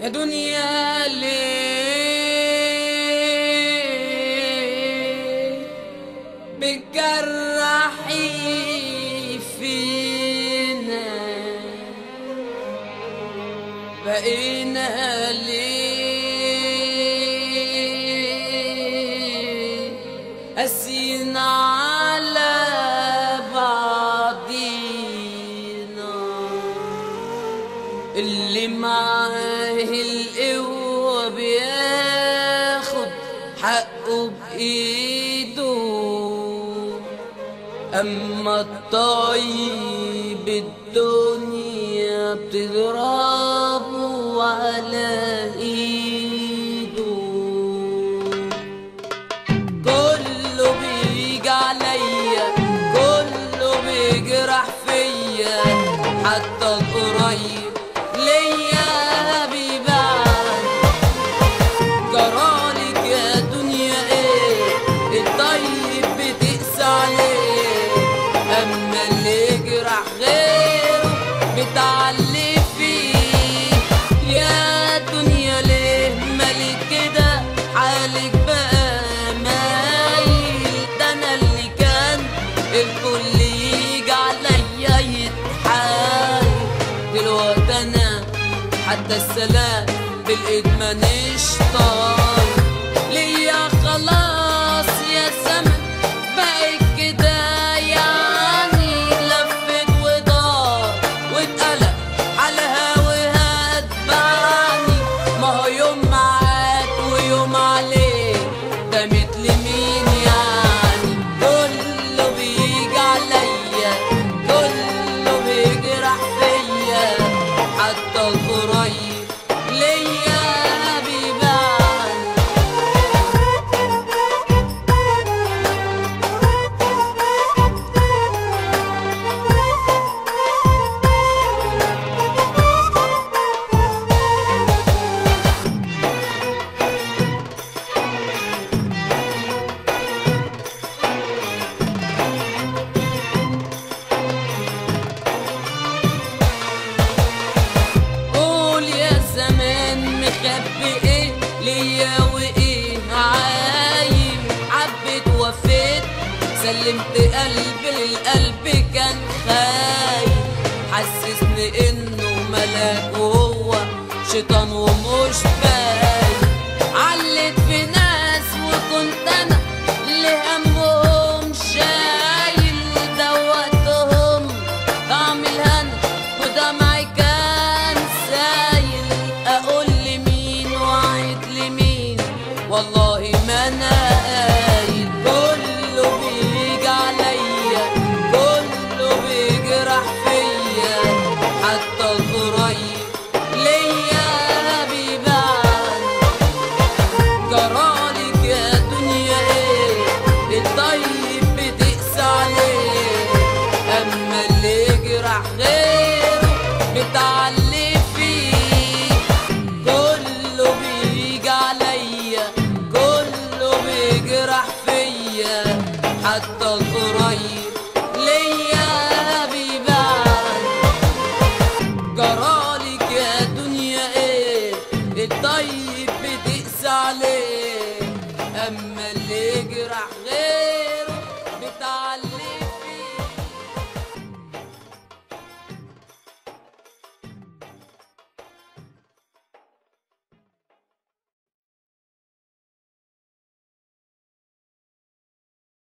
دنيا ليه بتجرحي فينا بقينا ليه قاسيين على بعضينا اللي معاه القوة بياخد حقه بإيده أما الطيب الدنيا بتضربه على إيده كله بيجي عليا كله بيجرح فيا حتى القريب ليا بيبان جرالك يا دنيا ايه الطيب بتقسى عليه اما اللي يجرح غيره بتعلي فيه يا دنيا ليه مالك كده حالك بقى مايل ده انا اللي كان الكل يجي عليا يتحايل دلوقتي انا حتى السلام بالايد مانيش طايق ليا خلاص يا زمن بقيت كده يعني لفت ودار واتقلب على هواها اتبعني ما هو يوم معاك ويوم عليك ده مثل مين يعني كله بيجي عليا كله بيجرح فيا حتى القريب ليا بيبان قول يا زمان مخبي ايه ليا وايه عايم حبيت وفيت سلمت قلبي للقلب كان خايف حسسني انه ملاك وهو شيطان ومش باين علت في ناس وكنت انا اللي همهم شايل دوتهم طعم الهنا ودمعي كان سايل اقول لمين وعيد لمين والله ما انا قايل كله بيجي عليا كله بيجرح فيا حتى القريب ليا بيبان جرالك يا دنيا ايه الطيب بتقسى عليه اما اللي يجرح غيره بتعلي فيه كله بيجي عليا كله بيجرح فيا حتى القريب